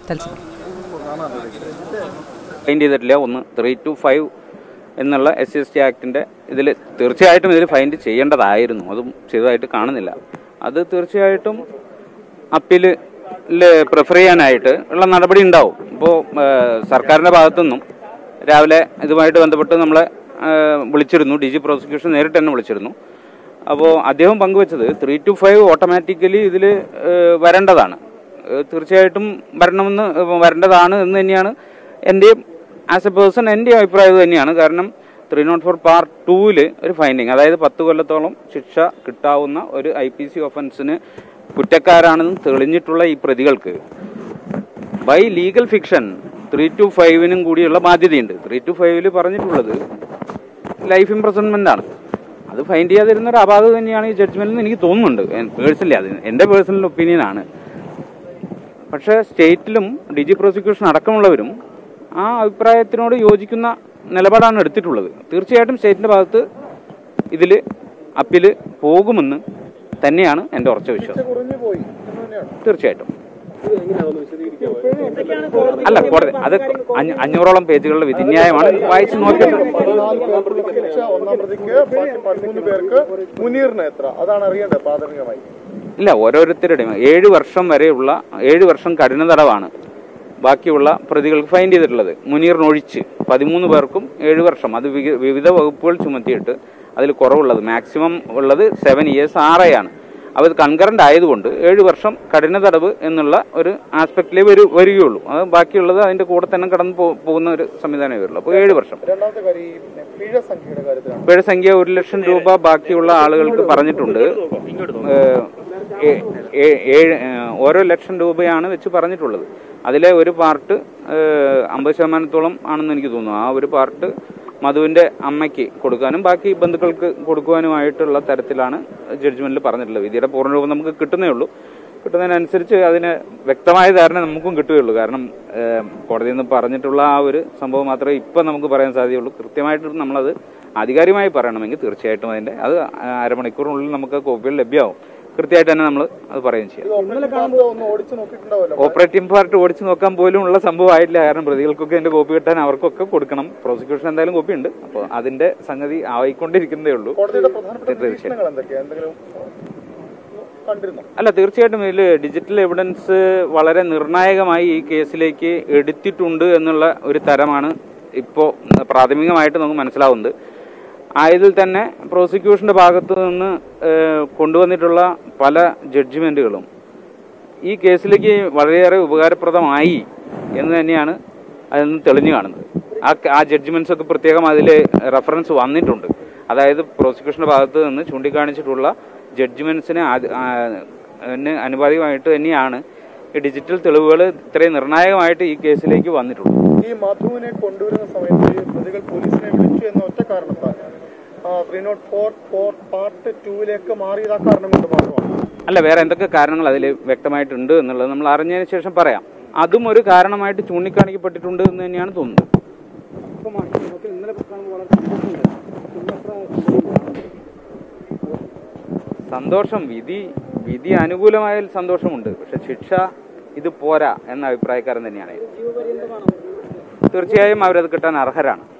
തത്സമയം ഫൈൻഡ് ചെയ്തിട്ടില്ല ഒന്ന് ത്രീ ടു ഫൈവ് എന്നുള്ള എസ് സി എസ് ടി ആക്ടിൻ്റെ ഇതിൽ തീർച്ചയായിട്ടും ഇതിൽ ഫൈൻഡ് ചെയ്യേണ്ടതായിരുന്നു അതും ചെയ്തതായിട്ട് കാണുന്നില്ല അത് തീർച്ചയായിട്ടും അപ്പീൽ പ്രിഫർ ചെയ്യാനായിട്ട് ഉള്ള നടപടി ഉണ്ടാവും ഇപ്പോൾ സർക്കാരിൻ്റെ ഭാഗത്തുനിന്നും രാവിലെ ഇതുമായിട്ട് ബന്ധപ്പെട്ട് നമ്മളെ ആ, വിളിച്ചിരുന്നു ഡി ജി പ്രോസിക്യൂഷൻ നേരിട്ട് തന്നെ വിളിച്ചിരുന്നു അപ്പോൾ അദ്ദേഹം പങ്കുവച്ചത് ത്രീ ടു ഫൈവ് ഓട്ടോമാറ്റിക്കലി ഇതിൽ വരേണ്ടതാണ് ഏഹ് തീർച്ചയായിട്ടും വരണമെന്ന് ഏഹ് വരേണ്ടതാണ് എന്ന് തന്നെയാണ് എൻ്റെയും ആസ് എ പേഴ്സൺ എൻ്റെ അഭിപ്രായം ഇത് തന്നെയാണ് കാരണം ത്രീ നോട്ട് ഫോർ പാർട്ട് ടൂവിൽ ഒരു ഫൈൻഡിങ് അതായത് പത്ത് കൊല്ലത്തോളം ശിക്ഷ കിട്ടാവുന്ന ഒരു ഐ പി സി ഒഫൻസിന് കുറ്റക്കാരാണെന്ന് തെളിഞ്ഞിട്ടുള്ള ഈ പ്രതികൾക്ക് by legal fiction three two ഫൈവിനും കൂടിയുള്ള ബാധ്യതയുണ്ട് ത്രീ ടു ഫൈവിൽ പറഞ്ഞിട്ടുള്ളത് ലൈഫ് ഇംപ്രസൺമെന്റ് ആണ് അത് ഫൈൻഡ് ചെയ്യാതിരുന്ന ഒരു അപാകത തന്നെയാണ് ഈ ജഡ്ജ്മെന്റ് എനിക്ക് തോന്നുന്നുണ്ട് പേഴ്സണലി അത് എൻ്റെ പേഴ്സണൽ ഒപ്പീനിയൻ ആണ് പക്ഷേ സ്റ്റേറ്റിലും ഡി ജി പ്രോസിക്യൂഷൻ അടക്കമുള്ളവരും ആ അഭിപ്രായത്തിനോട് യോജിക്കുന്ന നിലപാടാണ് എടുത്തിട്ടുള്ളത് തീർച്ചയായിട്ടും സ്റ്റേറ്റിന്റെ ഭാഗത്ത് ഇതിൽ അപ്പീൽ പോകുമെന്ന് തന്നെയാണ് എൻ്റെ ഉറച്ച വിശ്വാസം തീർച്ചയായിട്ടും അല്ല കോടതി അത് അഞ്ഞൂ- അഞ്ഞൂറോളം പേജുകളുടെ വിധിന്യായമാണ് വായിച്ചു നോക്കിയിട്ട് ശിക്ഷ ഒന്നാം പ്രതിക്ക് ബാക്കി പതിമൂന്ന് പേർക്ക് മുനീറിന് എത്ര അതാണ് അറിയേണ്ടത് പ്രാഥമികമായി ഇല്ല ഓരോരുത്തരുടെയും ഏഴ് വർഷം വരെയുള്ള ഏഴ് വർഷം കഠിന തടവാണ് ബാക്കിയുള്ള പ്രതികൾക്ക് ഫൈൻ ചെയ്തിട്ടുള്ളത് മുനീറിനൊഴിച്ച് പതിമൂന്ന് പേർക്കും ഏഴ് വർഷം അത് വിവി- വിവിധ വകുപ്പുകൾ ചുമത്തിയിട്ട് അതിൽ കുറവുള്ളത് മാക്സിമം ഉള്ളത് സെവൻ ഇയേഴ്സ് ആറയാണ് അപ്പോൾ ഇത് കൺകറന്റ് ആയതുകൊണ്ട് ഏഴ് വർഷം കഠിന തടവ് എന്നുള്ള ഒരു ആസ്പെക്റ്റിലേ വരു വരികയുള്ളൂ അത് ബാക്കിയുള്ളത് അതിന്റെ കൂടെ തന്നെ കടന്നു പോ- പോകുന്ന ഒരു സംവിധാനമേ വരുള്ളൂ അപ്പോൾ ഏഴ് വർഷം രണ്ടാമത്തെ കാര്യം ഈ പിഴ സംഖ്യയുടെ കാര്യത്തിലാണ് പിഴ സംഖ്യ ഒരു ലക്ഷം രൂപ ബാക്കിയുള്ള ആളുകൾക്ക് പറഞ്ഞിട്ടുണ്ട് ഏഹ്, ഏ- ഏ- ഏഴ് ഏഹ്, ഓരോ ലക്ഷം രൂപയാണ് വെച്ച് പറഞ്ഞിട്ടുള്ളത് അതിലെ ഒരു പാർട്ട് ഏഹ്, അമ്പത് ശതമാനത്തോളം ആണെന്ന് എനിക്ക് തോന്നുന്നു ആ ഒരു പാർട്ട് മധുവിന്റെ അമ്മയ്ക്ക് കൊടുക്കാനും ബാക്കി ബന്ധുക്കൾക്ക് കൊടുക്കുവാനുമായിട്ടുള്ള തരത്തിലാണ് ജഡ്ജ്മെന്റിൽ പറഞ്ഞിട്ടുള്ളത് വിധിയുടെ പൂർണ്ണരൂപം നമുക്ക് കിട്ടുന്നേ ഉള്ളൂ കിട്ടുന്നതിനനുസരിച്ച് അതിന് വ്യക്തമായ ധാരണ നമുക്കും കിട്ടുകയുള്ളൂ കാരണം ഏഹ്, കോടതിയിൽ നിന്ന് പറഞ്ഞിട്ടുള്ള ആ ഒരു സംഭവം മാത്രമേ ഇപ്പം നമുക്ക് പറയാൻ സാധ്യതയുള്ളൂ കൃത്യമായിട്ട് നമ്മളത് ആധികാരികമായി പറയണമെങ്കിൽ തീർച്ചയായിട്ടും അതിന്റെ അത് അരമണിക്കൂറിനുള്ളിൽ നമുക്ക് കോപ്പികൾ ലഭ്യമാവും കൃത്യമായിട്ട് തന്നെ നമ്മൾ അത് പറയുകയും ചെയ്യാം ഓപ്പറേറ്റിംഗ് പാർട്ട് ഒന്ന് ഓടിച്ചു നോക്കിയിട്ടുണ്ടാവല്ലോ ഓപ്പറേറ്റീവ് പാർട്ട് ഓടിച്ചു നോക്കാൻ പോലും ഉള്ള സംഭവമായിട്ടില്ല കാരണം പ്രതികൾക്കൊക്കെ അതിന്റെ കോപ്പി കിട്ടാൻ അവർക്കൊക്കെ കൊടുക്കണം പ്രോസിക്യൂഷൻ എന്തായാലും കോപ്പി ഉണ്ട് അപ്പോൾ അതിന്റെ സംഗതി ആയിക്കൊണ്ടിരിക്കുന്നതേ ഉള്ളൂ കോടതിയുടെ പ്രധാനപ്പെട്ട തീർച്ചയായും. നിരീക്ഷണങ്ങൾ എന്തൊക്കെയാണ് എന്തെങ്കിലും കണ്ടിരുന്നോ അല്ല തീർച്ചയായിട്ടും ഇതിൽ ഡിജിറ്റൽ എവിഡൻസ് വളരെ നിർണായകമായി ഈ കേസിലേക്ക് എടുത്തിട്ടുണ്ട് എന്നുള്ള ഒരു തരമാണ് ഇപ്പോൾ പ്രാഥമികമായിട്ട് നമുക്ക് മനസ്സിലാവുന്നത് ആയതിൽ തന്നെ പ്രോസിക്യൂഷന്റെ ഭാഗത്തു നിന്ന് ഏഹ്, കൊണ്ടുവന്നിട്ടുള്ള പല ജഡ്ജിമെന്റുകളും ഈ കേസിലേക്ക് വളരെയേറെ ഉപകാരപ്രദമായി എന്ന് തന്നെയാണ് അതിൽ നിന്ന് തെളിഞ്ഞു കാണുന്നത് ആ ആ ജഡ്ജ്മെന്റ്സ് ഒക്കെ പ്രത്യേകം അതിൽ റെഫറൻസ് വന്നിട്ടുണ്ട് അതായത് പ്രോസിക്യൂഷന്റെ ഭാഗത്ത് നിന്ന് ചൂണ്ടിക്കാണിച്ചിട്ടുള്ള ജഡ്ജ്മെന്റ്സിന് അനുപാതികമായിട്ട് തന്നെയാണ് ഈ ഡിജിറ്റൽ തെളിവുകൾ ഇത്രയും നിർണായകമായിട്ട് ഈ കേസിലേക്ക് വന്നിട്ടുള്ളത് ഈ മധുവിനെ കൊണ്ടുവരുന്ന സമയത്ത് ഈ പ്രതികൾ പോലീസിനെ വിളിച്ചു എന്ന ഒറ്റ കാരണത്താൽ three nought four four part ടൂവിലേക്ക് മാറിയത് ആ കാരണം കൊണ്ട് മാത്രമാണ് അല്ല വേറെ എന്തൊക്കെ കാരണങ്ങൾ അതിൽ വ്യക്തമായിട്ടുണ്ട് എന്നുള്ളത് നമ്മൾ അറിഞ്ഞതിന് ശേഷം പറയാം അതും ഒരു കാരണമായിട്ട് ചൂണ്ടിക്കാണിക്കപ്പെട്ടിട്ടുണ്ട് എന്ന് തന്നെയാണ് തോന്നുന്നത് സന്തോഷം വിധി വിധി അനുകൂലമായാൽ സന്തോഷമുണ്ട് പക്ഷെ ശിക്ഷ ഇത് പോരാ എന്ന അഭിപ്രായക്കാരൻ തന്നെയാണ് തീർച്ചയായും അവരത് കിട്ടാൻ അർഹരാണ്